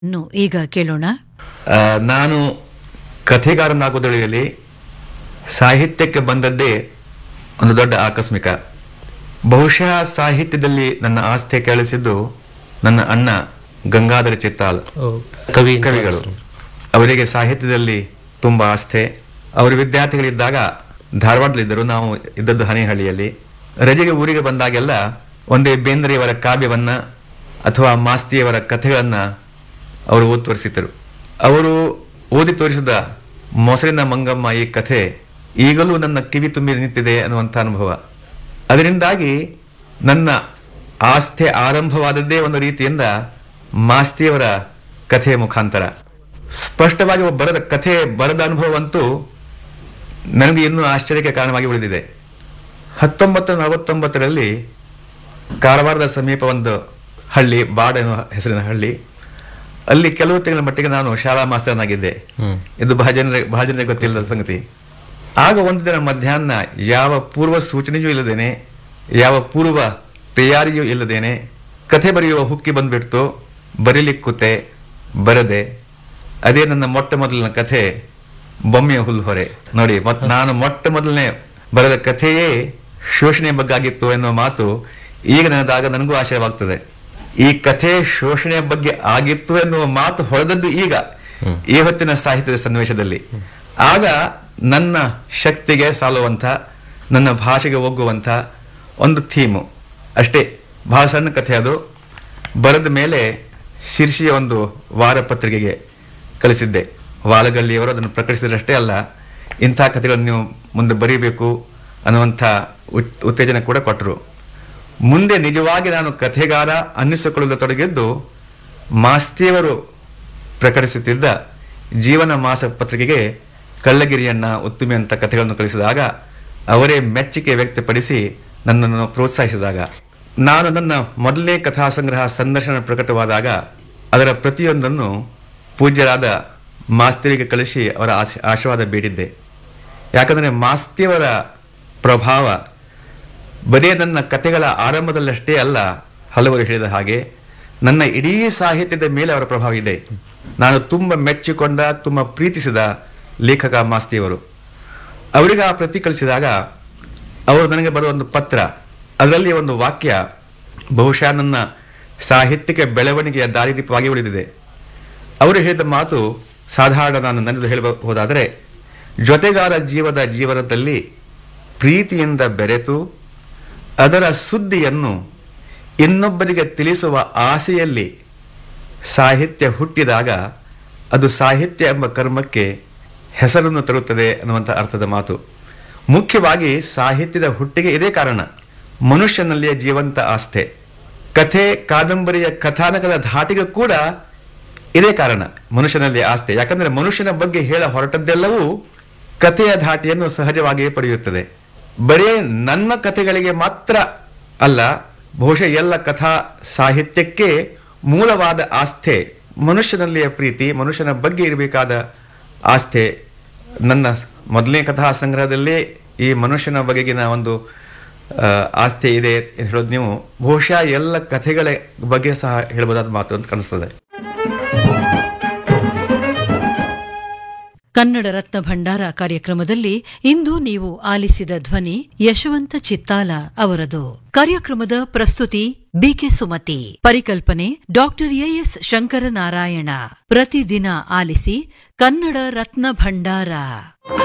ಇನ್ನು ಈಗ ಕೇಳೋಣ ಆ, ನಾನು ಕಥೆಗಾರನಾಗೋದ್ರಲ್ಲಿ ಸಾಹಿತ್ಯಕ್ಕೆ ಬಂದದ್ದೇ ಒಂದು ದೊಡ್ಡ ಆಕಸ್ಮಿಕ ಬಹುಶಃ ಸಾಹಿತ್ಯದಲ್ಲಿ ನನ್ನ ಆಸ್ಥೆ ಕೇಳಿಸಿದ್ದು ನನ್ನ ಅಣ್ಣ ಗಂಗಾಧರ ಚಿತ್ತಾಲ್ ಕವಿ ಕವಿಗಳು ಅವರಿಗೆ ಸಾಹಿತ್ಯದಲ್ಲಿ ತುಂಬಾ ಆಸ್ಥೆ ಅವರು ವಿದ್ಯಾರ್ಥಿಗಳಿದ್ದಾಗ ಧಾರವಾಡದಲ್ಲಿದ್ದರು ನಾವು ಇದ್ದದ್ದು ಹನೇಹಳ್ಳಿಯಲ್ಲಿ ರಜೆಗೆ ಊರಿಗೆ ಬಂದಾಗೆಲ್ಲ ಒಂದೇ ಬೇಂದ್ರೆಯವರ ಕಾವ್ಯವನ್ನ ಅಥವಾ ಮಾಸ್ತಿಯವರ ಕಥೆಗಳನ್ನ ಅವರು ಓದಿ ತೋರಿಸಿದ್ದರು ಅವರು ಓದಿ ತೋರಿಸಿದ ಮೊಸರಿನ ಮಂಗಮ್ಮ ಈ ಕಥೆ ಈಗಲೂ ನನ್ನ ಕಿವಿ ತುಂಬಿ ನಿಂತಿದೆ ಅನ್ನುವಂಥ ಅನುಭವ ಅದರಿಂದಾಗಿ ನನ್ನ ಆಸ್ಥೆ ಆರಂಭವಾದದ್ದೇ ಒಂದು ರೀತಿಯಿಂದ ಮಾಸ್ತಿಯವರ ಕಥೆಯ ಮುಖಾಂತರ ಸ್ಪಷ್ಟವಾಗಿ ಒಬ್ಬ ಬರೆದ ಕಥೆ ಬರೆದ ಅನುಭವವಂತೂ ನನಗೆ ಇನ್ನೂ ಆಶ್ಚರ್ಯಕ್ಕೆ ಕಾರಣವಾಗಿ ಉಳಿದಿದೆ ಹತ್ತೊಂಬತ್ತು ನಲವತ್ತೊಂಬತ್ತರಲ್ಲಿ ಕಾರವಾರದ ಸಮೀಪ ಒಂದು ಹಳ್ಳಿ ಬಾಡ್ ಎನ್ನುವ ಹೆಸರಿನ ಹಳ್ಳಿ ಅಲ್ಲಿ ಕೆಲವು ತಿಂಗಳ ಮಟ್ಟಿಗೆ ನಾನು ಶಾಲಾ ಮಾಸ್ತರನಾಗಿದ್ದೆ ಇದು ಬಹಳ ಜನರಿಗೆ ಬಹಳ ಜನರಿಗೆ ಗೊತ್ತಿಲ್ಲದ ಸಂಗತಿ ಆಗ ಒಂದು ದಿನ ಮಧ್ಯಾಹ್ನ ಯಾವ ಪೂರ್ವ ಸೂಚನೆಯೂ ಇಲ್ಲದೇನೆ ಯಾವ ಪೂರ್ವ ತಯಾರಿಯೂ ಇಲ್ಲದೇನೆ ಕಥೆ ಬರೆಯುವ ಹುಕ್ಕಿ ಬಂದ್ಬಿಡ್ತು ಬರೀಲಿಕ್ಕೆ ಕೂತೆ ಬರದೆ ಅದೇ ನನ್ನ ಮೊಟ್ಟ ಮೊದಲಿನ ಕಥೆ ಬೊಮ್ಮೆಯ ಹುಲ್ಲು ಹೊರೆ ನೋಡಿ ಮತ್ ನಾನು ಮೊಟ್ಟ ಮೊದಲನೇ ಬರೆದ ಕಥೆಯೇ ಶೋಷಣೆ ಬಗ್ಗೆ ಆಗಿತ್ತು ಎನ್ನುವ ಮಾತು ಈಗ ನನದಾಗ ನನಗೂ ಆಶಯವಾಗ್ತದೆ ಈ ಕಥೆ ಶೋಷಣೆಯ ಬಗ್ಗೆ ಆಗಿತ್ತು ಎನ್ನುವ ಮಾತು ಹೊಳೆದದ್ದು ಈಗ ಈ ಹೊತ್ತಿನ ಸಾಹಿತ್ಯದ ಸನ್ನಿವೇಶದಲ್ಲಿ ಆಗ ನನ್ನ ಶಕ್ತಿಗೆ ಸಾಲುವಂಥ ನನ್ನ ಭಾಷೆಗೆ ಒಗ್ಗುವಂಥ ಒಂದು ಥೀಮು ಅಷ್ಟೇ ಬಹಳ ಸಣ್ಣ ಕಥೆ ಅದು ಬರೆದ ಮೇಲೆ ಶಿರ್ಷಿಯ ಒಂದು ವಾರಪತ್ರಿಕೆಗೆ ಕಳಿಸಿದ್ದೆ ವಾಲಗಲ್ಲಿಯವರು ಅದನ್ನು ಪ್ರಕಟಿಸಿದರಷ್ಟೇ ಅಲ್ಲ ಇಂಥ ಕಥೆಗಳನ್ನು ನೀವು ಮುಂದೆ ಬರೀಬೇಕು ಅನ್ನುವಂಥ ಉತ್- ಉತ್ತೇಜನ ಕೂಡ ಕೊಟ್ಟರು ಮುಂದೆ ನಿಜವಾಗಿ ನಾನು ಕಥೆಗಾರ ಅನ್ನಿಸಿಕೊಳ್ಳಲು ತೊಡಗಿದ್ದು ಮಾಸ್ತಿಯವರು ಪ್ರಕಟಿಸುತ್ತಿದ್ದ ಜೀವನ ಮಾಸ ಪತ್ರಿಕೆಗೆ ಕಳ್ಳಗಿರಿಯನ್ನ ಉತ್ತುಮೆ ಅಂತ ಕಥೆಗಳನ್ನು ಕಳಿಸಿದಾಗ ಅವರೇ ಮೆಚ್ಚುಗೆ ವ್ಯಕ್ತಪಡಿಸಿ ನನ್ನನ್ನು ಪ್ರೋತ್ಸಾಹಿಸಿದಾಗ ನಾನು ನನ್ನ ಮೊದಲನೇ ಕಥಾ ಸಂಗ್ರಹ ಸಂದರ್ಶನ ಪ್ರಕಟವಾದಾಗ ಅದರ ಪ್ರತಿಯೊಂದನ್ನು ಪೂಜ್ಯರಾದ ಮಾಸ್ತಿಯರಿಗೆ ಕಳಿಸಿ ಅವರ ಆಶ್- ಆಶೀರ್ವಾದ ಬೇಡಿದ್ದೆ ಯಾಕಂದರೆ ಮಾಸ್ತಿಯವರ ಪ್ರಭಾವ ಬರೀ ನನ್ನ ಕಥೆಗಳ ಆರಂಭದಲ್ಲಷ್ಟೇ ಅಲ್ಲ ಹಲವರು ಹೇಳಿದ ಹಾಗೆ ನನ್ನ ಇಡೀ ಸಾಹಿತ್ಯದ ಮೇಲೆ ಅವರ ಪ್ರಭಾವ ಇದೆ ನಾನು ತುಂಬ ಮೆಚ್ಚಿಕೊಂಡ ತುಂಬ ಪ್ರೀತಿಸಿದ ಲೇಖಕ ಮಾಸ್ತಿಯವರು ಅವರಿಗೆ ಆ ಪ್ರತಿ ಕಳಿಸಿದಾಗ ಅವರು ನನಗೆ ಬರುವ ಒಂದು ಪತ್ರ ಅದರಲ್ಲಿ ಒಂದು ವಾಕ್ಯ ಬಹುಶಃ ನನ್ನ ಸಾಹಿತ್ಯಿಕ ಬೆಳವಣಿಗೆಯ ದಾರಿದೀಪವಾಗಿ ಉಳಿದಿದೆ ಅವರು ಹೇಳಿದ ಮಾತು ಸಾಧಾರಣ ನಾನು ನನ್ನದು ಹೇಳಬಹುದಾದರೆ ಜೊತೆಗಾರ ಜೀವದ ಜೀವನದಲ್ಲಿ ಪ್ರೀತಿಯಿಂದ ಬೆರೆತು ಅದರ ಸುದ್ದಿಯನ್ನು ಇನ್ನೊಬ್ಬರಿಗೆ ತಿಳಿಸುವ ಆಸೆಯಲ್ಲಿ ಸಾಹಿತ್ಯ ಹುಟ್ಟಿದಾಗ ಅದು ಸಾಹಿತ್ಯ ಎಂಬ ಕರ್ಮಕ್ಕೆ ಹೆಸರನ್ನು ತರುತ್ತದೆ ಅನ್ನುವಂಥ ಅರ್ಥದ ಮಾತು ಮುಖ್ಯವಾಗಿ ಸಾಹಿತ್ಯದ ಹುಟ್ಟಿಗೆ ಇದೇ ಕಾರಣ ಮನುಷ್ಯನಲ್ಲಿಯ ಜೀವಂತ ಆಸ್ಥೆ ಕಥೆ ಕಾದಂಬರಿಯ ಕಥಾನಕದ ಧಾಟಿಗೆ ಕೂಡ ಇದೇ ಕಾರಣ ಮನುಷ್ಯನಲ್ಲಿ ಆಸ್ತೆ ಯಾಕಂದ್ರೆ ಮನುಷ್ಯನ ಬಗ್ಗೆ ಹೇಳ ಹೊರಟದ್ದೆಲ್ಲವೂ ಕಥೆಯ ಧಾಟಿಯನ್ನು ಸಹಜವಾಗಿಯೇ ಪಡೆಯುತ್ತದೆ ಬರೀ ನನ್ನ ಕಥೆಗಳಿಗೆ ಮಾತ್ರ ಅಲ್ಲ ಬಹುಶಃ ಎಲ್ಲ ಕಥಾ ಸಾಹಿತ್ಯಕ್ಕೆ ಮೂಲವಾದ ಆಸ್ಥೆ ಮನುಷ್ಯನಲ್ಲಿಯ ಪ್ರೀತಿ ಮನುಷ್ಯನ ಬಗ್ಗೆ ಇರಬೇಕಾದ ಆಸ್ಥೆ ನನ್ನ ಮೊದಲನೇ ಕಥಾ ಸಂಗ್ರಹದಲ್ಲೇ ಈ ಮನುಷ್ಯನ ಬಗೆಗಿನ ಒಂದು ಆ, ಆಸ್ಥೆ ಇದೆ ಅಂತ ಹೇಳೋದು ನೀವು ಬಹುಶಃ ಎಲ್ಲ ಕಥೆಗಳ ಬಗ್ಗೆ ಸಹ ಹೇಳ್ಬೋದಾದ ಮಾತು ಅಂತ ಕಾಣಿಸ್ತದೆ ಕನ್ನಡ ರತ್ನ ಭಂಡಾರ ಕಾರ್ಯಕ್ರಮದಲ್ಲಿ ಇಂದು ನೀವು ಆಲಿಸಿದ ಧ್ವನಿ ಯಶವಂತ ಚಿತ್ತಾಲ ಅವರದು ಕಾರ್ಯಕ್ರಮದ ಪ್ರಸ್ತುತಿ ಬಿಕೆ ಸುಮತಿ ಪರಿಕಲ್ಪನೆ ಡಾಕ್ಟರ್ ಎಎಸ್ ಶಂಕರನಾರಾಯಣ ಪ್ರತಿದಿನ ಆಲಿಸಿ ಕನ್ನಡ ರತ್ನ ಭಂಡಾರ